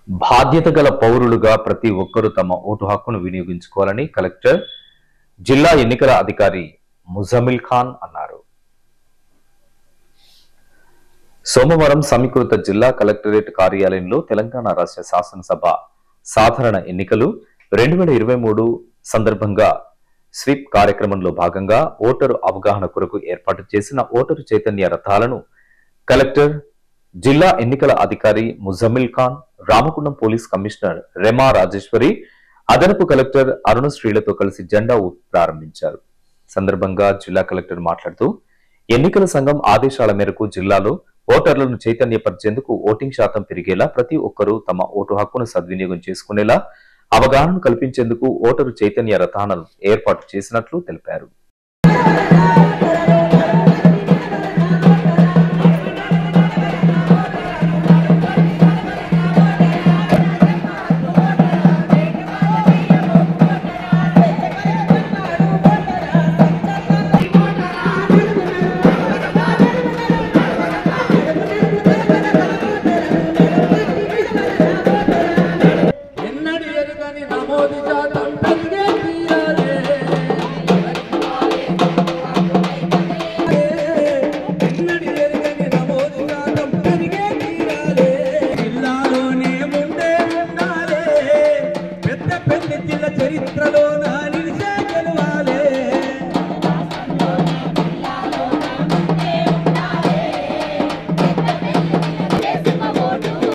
బాధ్యత గల పౌరులుగా ప్రతి ఒక్కరూ తమ ఓటు హక్కును వినియోగించుకోవాలని కలెక్టర్ జిల్లా ఎన్నికల అధికారి ముజమిల్ ఖాన్ అన్నారు సోమవారం సమీకృత జిల్లా కలెక్టరేట్ కార్యాలయంలో తెలంగాణ రాష్ట్ర శాసనసభ సాధారణ ఎన్నికలు రెండు వేల ఇరవై మూడు సందర్భంగా స్వీప్ కార్యక్రమంలో భాగంగా ఓటరు అవగాహన కొరకు ఏర్పాటు చేసిన ఓటరు చైతన్య రథాలను కలెక్టర్ జిల్లా ఎన్నికల అధికారి ముజమిల్ ఖాన్ రామగుండం పోలీస్ కమిషనర్ రెమా రాజేశ్వరి అదనపు కలెక్టర్ అరుణ శ్రీలతో కలిసి జెండా ఊపి ప్రారంభించారు సందర్భంగా జిల్లా కలెక్టర్ మాట్లాడుతూ ఎన్నికల సంఘం ఆదేశాల మేరకు జిల్లాలో ఓటర్లను చైతన్యపరిచేందుకు ఓటింగ్ శాతం పెరిగేలా ప్రతి ఒక్కరూ తమ ఓటు హక్కును సద్వినియోగం చేసుకునేలా అవగాహన కల్పించేందుకు ఓటరు చైతన్య రథాలను ఏర్పాటు చేసినట్లు తెలిపారు ఎన్నడి ఎరుగని నమోదు శాతం పెరిగే తీరాలే. ఎన్నడి ఎరుగని నమోదు శాతం పెరిగే తీరాలే. జిల్లాలోనే ముందే ఉండాలే. పెద్ద పెళ్లి జిల్ల చరిత్రలోన